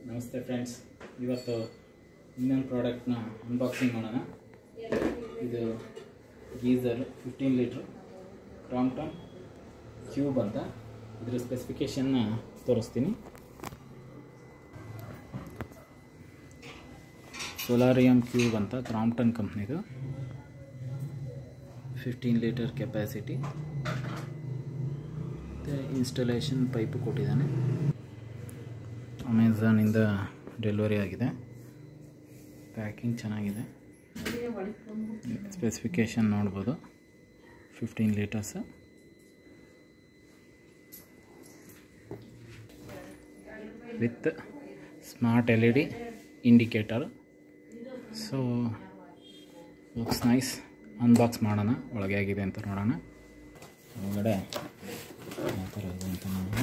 ನಮಸ್ತೆ ಫ್ರೆಂಡ್ಸ್ ಇವತ್ತು ಇನ್ನೊಂದು ಪ್ರಾಡಕ್ಟ್ನ ಅನ್ಬಾಕ್ಸಿಂಗ್ ಮಾಡೋಣ ಇದು geyser fifteen litre Crompton cube ಅಂತ ಇದ್ರ ಸ್ಪೆಸಿಫಿಕೇಷನ್ನ ತೋರಿಸ್ತೀನಿ ಸೋಲಾರಿಯಂ ಕ್ಯೂಬ್ ಅಂತ ಕ್ರಾಂಪ್ಟನ್ ಕಂಪ್ನಿದು ಫಿಫ್ಟೀನ್ ಲೀಟರ್ ಕೆಪಾಸಿಟಿ ಮತ್ತು ಇನ್ಸ್ಟಾಲೇಷನ್ ಪೈಪು ಕೊಟ್ಟಿದ್ದಾನೆ ಅಮೆಝಾನಿಂದ ಡೆಲಿವರಿ ಆಗಿದೆ ಪ್ಯಾಕಿಂಗ್ ಚೆನ್ನಾಗಿದೆ ಸ್ಪೆಸಿಫಿಕೇಷನ್ ನೋಡ್ಬೋದು fifteen litres with smart L E D indicator so looks nice unbox ಮಾಡೋಣ ಒಳಗೆ ಆಗಿದೆ ಅಂತ ನೋಡೋಣ ಒಳಗಡೆ ಯಾವ ಥರ ಇದೆ ಅಂತ ನೋಡೋಣ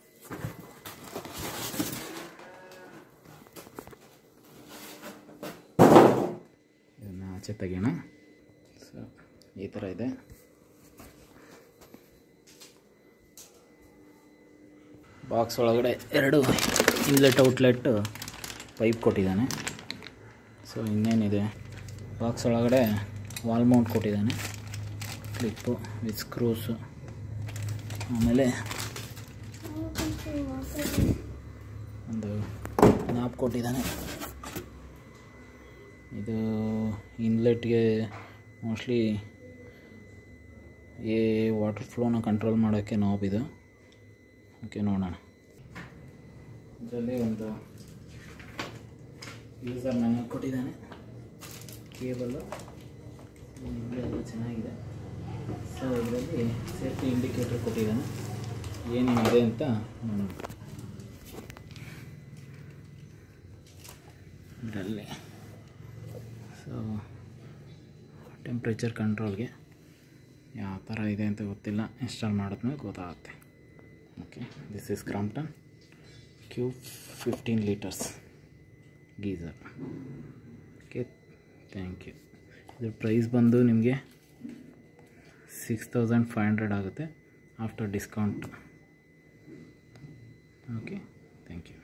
ಇದನ್ನು ಆಚೆ ತೆಗೆಯೋಣ ಸೊ ಈ ಥರ ಇದೆ ಬಾಕ್ಸ್ ಒಳಗಡೆ ಎರಡು ಇನ್ಲೆಟ್ ಔಟ್ಲೆಟ್ ಪೈಪ್ ಕೊಟ್ಟಿದ್ದಾನೆ ಸೊ ಇನ್ನೇನಿದೆ ಬಾಕ್ಸ್ ಒಳಗಡೆ ವಾಲ್ ಮೌಂಟ್ ಕೊಟ್ಟಿದ್ದಾನೆ ಕ್ಲಿಪ್ಪು ವಿತ್ ಸ್ಕ್ರೂಸು ಆಮೇಲೆ ಒಂದು ನಾಪ್ ಕೊಟ್ಟಿದ್ದಾನೆ ಇದು ಇನ್ಲೆಟ್ಗೆ ಮೋಸ್ಟ್ಲಿ ಏ ವಾಟರ್ ಫ್ಲೋನ ಕಂಟ್ರೋಲ್ ಮಾಡೋಕ್ಕೆ ನಾಬ್ ಇದು ಓಕೆ ನೋಡೋಣ ಇದರಲ್ಲಿ ಒಂದು ಯೂಸರ್ ಮ್ಯಾನ್ಯಲ್ ಕೊಟ್ಟಿದ್ದಾನೆ ಕೇಬಲ್ಲು ಎಲ್ಲ ಚೆನ್ನಾಗಿದೆ ಸೊ ಇದರಲ್ಲಿ ಸೇಫ್ಟಿ ಇಂಡಿಕೇಟರ್ ಕೊಟ್ಟಿದ್ದಾನೆ ಏನೇನಿದೆ ಅಂತ ನೋಡೋಣ ಇದರಲ್ಲಿ ಸೊ ಟೆಂಪ್ರೇಚರ್ ಕಂಟ್ರೋಲ್ಗೆ ಯಾವ ಥರ ಇದೆ ಅಂತ ಗೊತ್ತಿಲ್ಲ ಇನ್ಸ್ಟಾಲ್ ಮಾಡಿದ್ಮೇಲೆ ಗೊತ್ತಾಗುತ್ತೆ okay this is Crompton cube fifteen litres geyser okay thank you ಇದ್ರ ಪ್ರೈಸ್ ಬಂದು ನಿಮಗೆ ಸಿಕ್ಸ್ ತೌಸಂಡ್ ಫೈವ್ ಹಂಡ್ರೆಡ್ ಆಗುತ್ತೆ after discount okay thank you